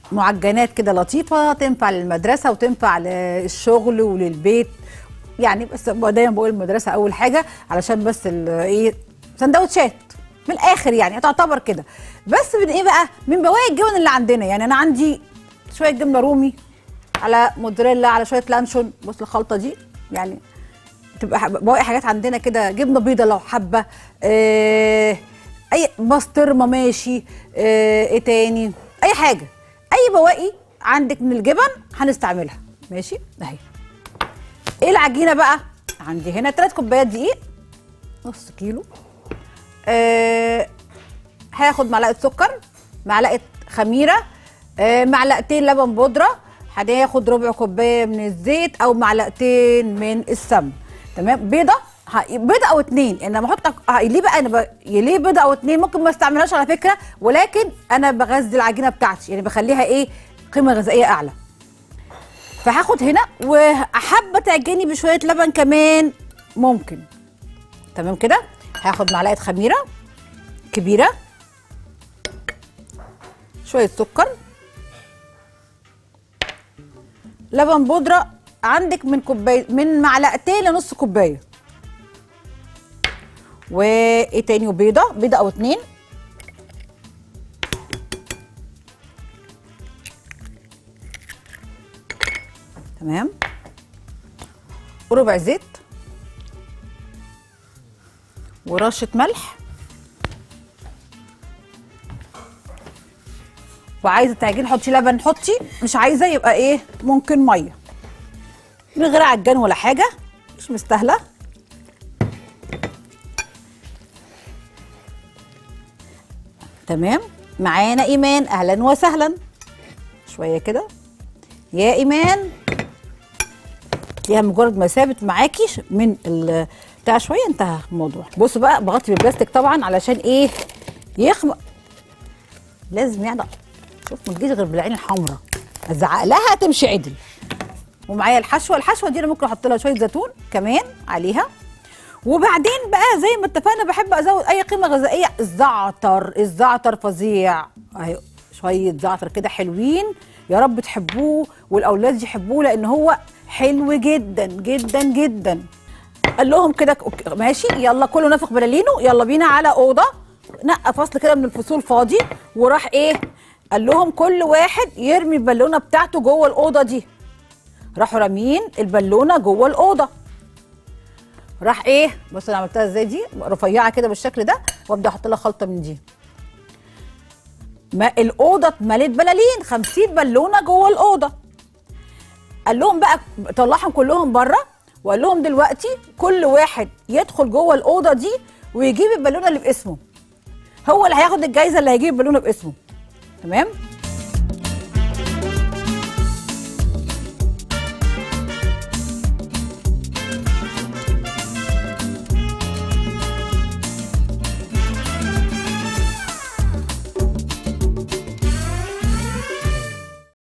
معجنات كده لطيفه تنفع للمدرسه وتنفع للشغل وللبيت يعني بس دايما بقول المدرسه اول حاجه علشان بس ال- ايه سندوتشات من الاخر يعني تعتبر كده بس من ايه بقى من بواقي الجبن اللي عندنا يعني انا عندي شويه جبنه رومي على موتزاريلا على شويه لانشون بص الخلطه دي يعني تبقى ح- بواقي حاجات عندنا كده جبنه بيضه لو حابه آه اي بسطرمه ماشي آه ايه تاني اي حاجه اي بواقي عندك من الجبن هنستعملها ماشي اهي ايه العجينه بقى عندي هنا 3 كوبايات دقيق نص كيلو آه هاخد معلقه سكر معلقه خميره آه معلقتين لبن بودره هناخد ربع كوبايه من الزيت او معلقتين من السمن تمام بيضه ه- بيضه او اتنين انا بحط ه- ليه بقى انا ب... ليه بيضه او اتنين ممكن ما استعملهاش على فكره ولكن انا بغذي العجينه بتاعتي يعني بخليها ايه قيمه غذائيه اعلى فهاخد هنا وحابه تعجني بشويه لبن كمان ممكن تمام كده هاخد معلقه خميره كبيره شويه سكر لبن بودره عندك من كوبايه من معلقتين لنص كوبايه وايه تاني وبيضه بيضه او اتنين تمام وربع زيت ورشه ملح وعايزه تعجين حطي لبن حطي مش عايزه يبقى ايه ممكن ميه من غير عجان ولا حاجه مش مستاهله تمام معانا ايمان اهلا وسهلا شويه كده يا ايمان تلاقيها مجرد ما ثابت معاكي ش- من ال- بتاع شويه انتهى الموضوع بصوا بقى بغطي بالبلاستيك طبعا علشان ايه يخمق لازم يعني شوف ما تجيش غير بالعين الحمراء ازعق لها تمشي عدل ومعايا الحشوه الحشوه دي انا ممكن احط لها شويه زيتون كمان عليها وبعدين بقى زي ما اتفقنا بحب ازود اي قيمه غذائيه الزعتر الزعتر فظيع اهي شويه زعتر كده حلوين يا رب تحبوه والاولاد يحبوه لان هو حلو جدا جدا جدا قال لهم كده ك- ماشي يلا كله نفخ بلالينه يلا بينا على اوضه نقى فصل كده من الفصول فاضي وراح ايه قال لهم كل واحد يرمي البالونه بتاعته جوه الاوضه دي راحوا راميين البالونه جوه الاوضه راح ايه بص انا عملتها ازاي دي رفيعه كده بالشكل ده وابدا احط لها خلطه من دي ما الاوضه اتملت بلالين 50 بالونه جوه الاوضه قال لهم بقى طلعهم كلهم بره وقال لهم دلوقتي كل واحد يدخل جوه الاوضه دي ويجيب البالونه اللي باسمه هو اللي هياخد الجايزه اللي هيجيب البالونه باسمه تمام